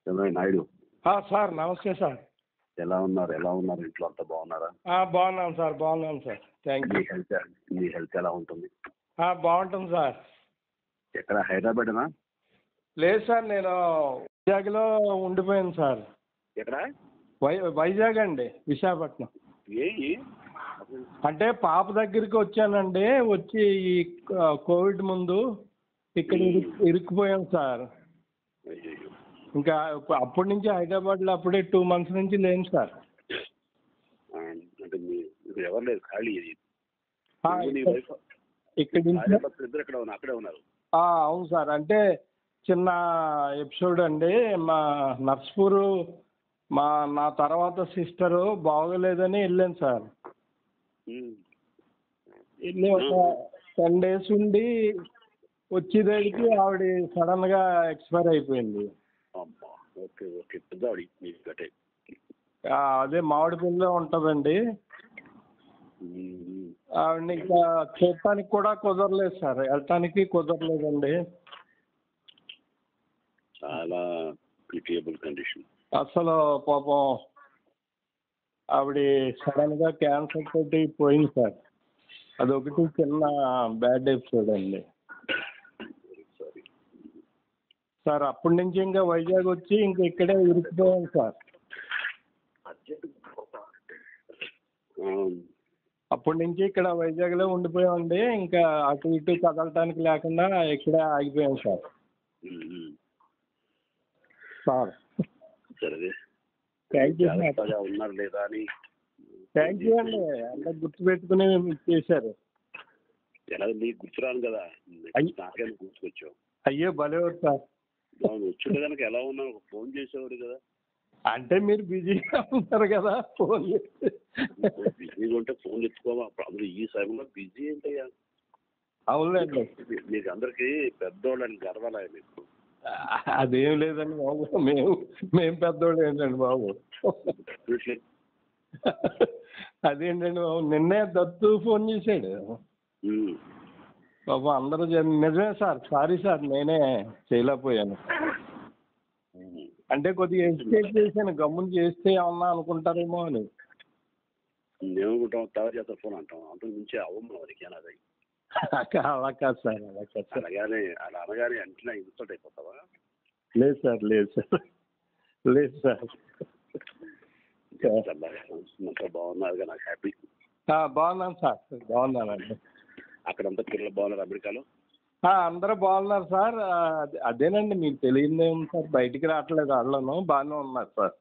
ఏమయ్య నాయుడు ఆ, సార్ నమస్తే సార్ ఎలా ఉన్నారు ఎలా ఉన్నారు ఇంట్లో అంతా బాగున్నారా ఆ, బాగున్నాను సార్ బాగున్నాను సార్ థ్యాంక్ మీ యూ హెల్త్ మీ హెల్త్ ఎలా ఉంటుంది ఆ, బాగుంటుంది సార్ ఎక్కడ హైదరాబాదేనా లేదు సార్ నేను వైజాగ్లో ఉండిపోయాను సార్ ఎక్కడ వై వైజాగ్ అండి విశాఖపట్నం ఏ అంటే పాప దగ్గరికి వచ్చానండి వచ్చి ఈ క- కోవిడ్ ముందు ఇక్కడ ఇరు- ఇరుక్కుపోయాం సార్ అయ్యయ్యో. ఇంకా అప్ప- అప్పటి నుంచి హైదరాబాద్లో అప్పుడే టూ మంత్స్ నుంచి లేను సార్ ఆ, అంటే మీ ఇప్పుడు ఎవరు లేదు ఖాళీ ఆ, నువ్వు నీ ఇక్కడ- వైఫ్ ఇక్కడ ఇంట్లో భార్యాభర్తలు ఇద్దరు ఇక్కడ ఉన్నారు అక్కడే ఉన్నారు ఆ, అవును సార్ అంటే చిన్న ఎపిసోడ్ అండి మా నర్స్పూరు మా నా తర్వాత సిస్టరు బాగోలేదని వెళ్ళాను సార్ ఉమ్. వెళ్ళి ఒక టెన్ డేస్ ఉండి వచ్చేసరికి ఆవిడ సడన్గా ఎక్స్పైర్ అయిపోయింది అమ్మా ఓకే ఓకే పెద్ద ఆవిడ మీకు గట్టే ఆ, అదే మామిడిపల్లిలో ఉంటుందండి ఉమ్. ఆవిడని ఇంకా చూడటానికి కూడా కుదరలేదు సార్ వెళ్ళటానికి కుదరలేదండి చాలా పిటియబుల్ కండిషన్ అసలు పాపం ఆవిడ సడన్గా క్యాన్సర్ తోటి పోయింది సార్ అదొకటి చిన్న బ్యాడ్ ఎపిసోడ్ అండి సారీ సార్ అప్పటి నుంచి ఇంకా వైజాగ్ వచ్చి ఇంకా ఇక్కడే ఇరుక్కుపోయాం సార్ అప్పటి నుంచి ఇక్కడ వైజాగ్లో ఉండిపోయామండి ఇంకా అటు ఇటు కదలటానికి లేకుండా ఇక్కడే ఆగిపోయాం సార్ సార్ సరే థ్యాంక్ యూ సార్ జాగ్రత్తగా ఉన్నారు లేదా అని థ్యాంక్ యూ అండి అంతా గుర్తుపెట్టుకుని చేశారు ఎలా నీకు గుర్తురాను కదా అయ్యి. నాకేం గుర్తుకొచ్చావు అయ్యో భలేవారు సార్ అవును వచ్చుంటే కనుక ఎలా ఉన్నావు ఒక ఫోన్ చేసేవాడు కదా అంటే మీరు బిజీగా ఉంటారు కదా ఫోన్ చేస్తే బిజీగా ఉంటే ఫోన్ ఎత్తుకోవా అందులో ఈ సమయంలో బిజీ ఏంటయ్యా అవునులేండి మీకు అందరికి పెద్దోళ్ళని గర్వాలా మీకు అదేం లేదండి బాబు మేము మేము పెద్దోళ్ళు ఏంటండి బాబు వీటిలో అదేంటండి బాబు నిన్నే దత్తు ఫోన్ చేశాడు ఉమ్. బాబు అందరూ జన్- నిజమే సార్ సారీ సార్ నేనే చేయలేకపోయాను ఉమ్. అంటే కొద్దిగా ఎస్కేట్ చేశాను గమ్మున చేస్తే ఏమన్నా అనుకుంటారేమో అని ఏమనుకుంటాం తయారు చేస్తారు ఫోన్ అంటాం అంతకు మించి అవ్వము వారికి అది అలా కాదు సార్ అలా కాదు సార్ అలాగానే అలా అనగానే అంటున్నా ఇన్సల్ట్ అయిపోతావా లేదు సార్ లేదు సార్ లేదు సార్ అంతా బాగున్నారు నాకు హ్యాపీ ఆ, బాగున్నాను సార్ బాగున్నానండి అక్కడంతా పిల్లలు బాగున్నారు అమెరికాలో ఆ, అందరూ బాగున్నారు సార్ ఆ, అదే- అదేనండి మీకు తెలియదే ఉంది సార్ బయటికి రావట్లేదు వాళ్ళను బాగానే ఉన్నారు సార్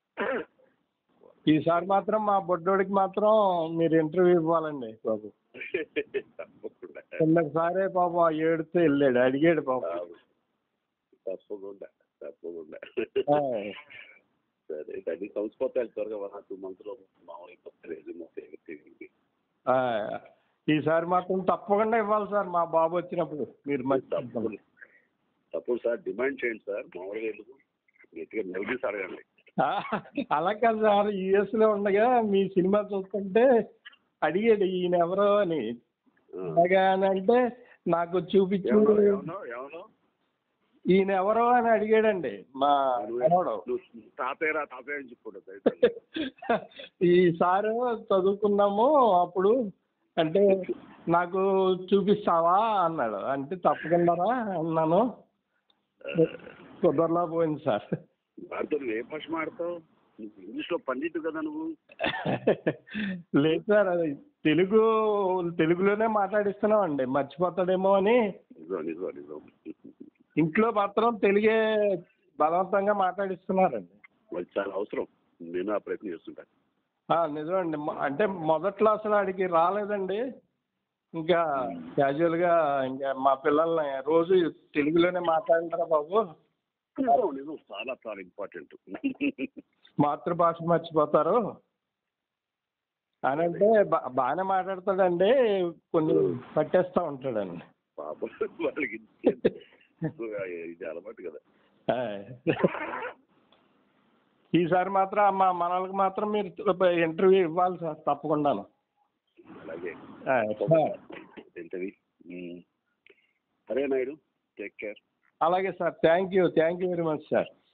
ఈసారి మాత్రం మా బొడ్డోడికి మాత్రం మీరు ఇంటర్వ్యూ ఇవ్వాలండి బాబు తప్పకుండా కిందసారే పాపం ఏడుతూ వెళ్ళాడు అడిగాడు పాపం తప్పకుండా తప్పకుండా ఆ, సరే అది కలిసిపోతాయి త్వరగా వన్ టూ మంత్స్ లో మామూలు రెజ్యూమ్ ఆ, ఈసారి మాత్రం తప్పకుండా ఇవ్వాలి సార్ మా బాబు వచ్చినప్పుడు మీరు మర్చిపోకండి తప్పకుండా తప్పుడు సార్ డిమాండ్ చేయండి సార్ మామూలుగా ఎందుకు గట్టిగా నిలదీసి అడగండి ఆ, అలా కాదు సార్ యుఎస్లో ఉండగా మీ సినిమా చూస్తుంటే అడిగాడు ఈయన ఎవరో అని ఆ. అలాగా అని అంటే నాకు చూపించు ఎవరో ఎవరో ఎవరో ఈయన ఎవరో అని అడిగాడండి మా మనవడు నువ్వు తాతయ్యరా తాతయ్య అని చెప్పుకుంటా ఈ సారు చదువుకున్నాము అప్పుడు అంటే నాకు చూపిస్తావా అన్నాడు అంటే తప్పకుండా అన్నాను కుదరలా పోయింది సార్ వాడితో నువ్వు ఏ భాష మాడతావు నువ్వు ఇంగ్లీష్లో పండితు కదా నువ్వు లేదు సార్ అది తెలుగు తెలుగులోనే మాట్లాడిస్తున్నాం అండి మర్చిపోతాడేమో అని నిజం నిజం నిజం ఇంట్లో మాత్రం తెలుగే బలవంతంగా మాట్లాడిస్తున్నారండి అది చాలా అవసరం నేను ఆ ప్రయత్నం చేస్తుంటాను ఆ, నిజమండి మొ- అంటే మొదట్లో అసలు ఆడికి రాలేదండి ఇంకా క్యాజువల్గా ఇంకా మా పిల్లల్ని రోజు తెలుగులోనే మాట్లాడతారా బాబు నిజం చాలా చాలా ఇంపార్టెంట్ మాతృభాష మర్చిపోతారు అని అంటే బా బాగానే మాట్లాడతాడండి కొన్ని పట్టేస్తూ ఉంటాడండి పాపం వాళ్ళకి ఇది అలవాటు కదా ఆ. ఈసారి మాత్రం మా మనలకు మాత్రం మీరు ఇంటర్వ్యూ ఇవ్వాలి సార్ తప్పకుండాను అలాగే ఆ, సార్. ఏంటది సరే నాయుడు టేక్ కేర్ అలాగే sir thank you thank you very much sir